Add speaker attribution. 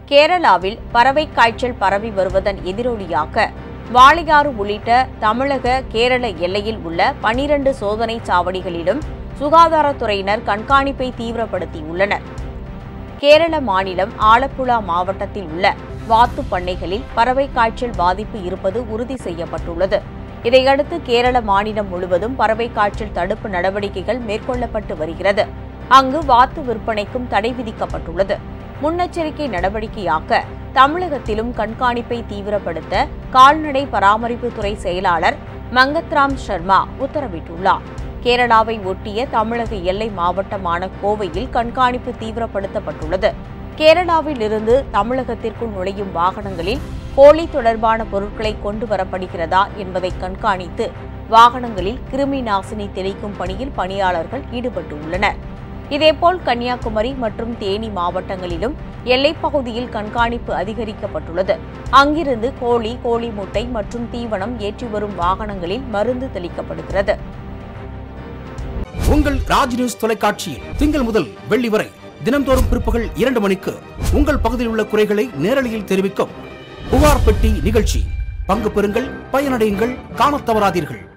Speaker 1: கேரளாவில் பறவை காய்ச்சல் பரவி வருவதன் எதிரொலியாக வாளையாறு உள்ளிட்ட தமிழக கேரள எல்லையில் உள்ள பனிரண்டு சோதனை சாவடிகளிலும் சுகாதாரத்துறையினர் கண்காணிப்பை தீவிரப்படுத்தியுள்ளனர் கேரள மாநிலம் ஆலப்புழா மாவட்டத்தில் உள்ள வாத்து பண்ணைகளில் பறவை காய்ச்சல் பாதிப்பு இருப்பது உறுதி செய்யப்பட்டுள்ளது இதையடுத்து கேரள மாநிலம் முழுவதும் பறவை காய்ச்சல் தடுப்பு நடவடிக்கைகள் மேற்கொள்ளப்பட்டு வருகிறது அங்கு வாத்து விற்பனைக்கும் தடை விதிக்கப்பட்டுள்ளது முன்னெச்சரிக்கை நடவடிக்கையாக தமிழகத்திலும் கண்காணிப்பை தீவிரப்படுத்த கால்நடை பராமரிப்புத்துறை செயலாளர் மங்கத்ராம் சர்மா உத்தரவிட்டுள்ளார் கேரளாவை ஒட்டிய தமிழக எல்லை மாவட்டமான கோவையில் கண்காணிப்பு தீவிரப்படுத்தப்பட்டுள்ளது கேரளாவில் இருந்து தமிழகத்திற்குள் நுழையும் வாகனங்களில் போலி தொடர்பான பொருட்களை கொண்டு வரப்படுகிறதா என்பதை கண்காணித்து வாகனங்களில் கிருமி நாசினி தெளிக்கும் பணியில் பணியாளர்கள் ஈடுபட்டுள்ளனர் இதேபோல் கன்னியாகுமரி மற்றும் தேனி மாவட்டங்களிலும் எல்லைப் பகுதியில் கண்காணிப்பு அதிகரிக்கப்பட்டுள்ளது அங்கிருந்து கோழி கோழி முட்டை மற்றும் தீவனம் ஏற்றி வரும் வாகனங்களில் மருந்து தெளிக்கப்படுகிறது
Speaker 2: உங்கள் ராஜ் நியூஸ் தொலைக்காட்சியில் திங்கள் முதல் வெள்ளி வரை தினம்தோறும் பிற்பகல் இரண்டு மணிக்கு உங்கள் பகுதியில் உள்ள குறைகளை நேரலையில் தெரிவிக்கும் புகார் பெட்டி நிகழ்ச்சி பங்கு பெறுங்கள் பயனடையுங்கள் காணத் தவறாதீர்கள்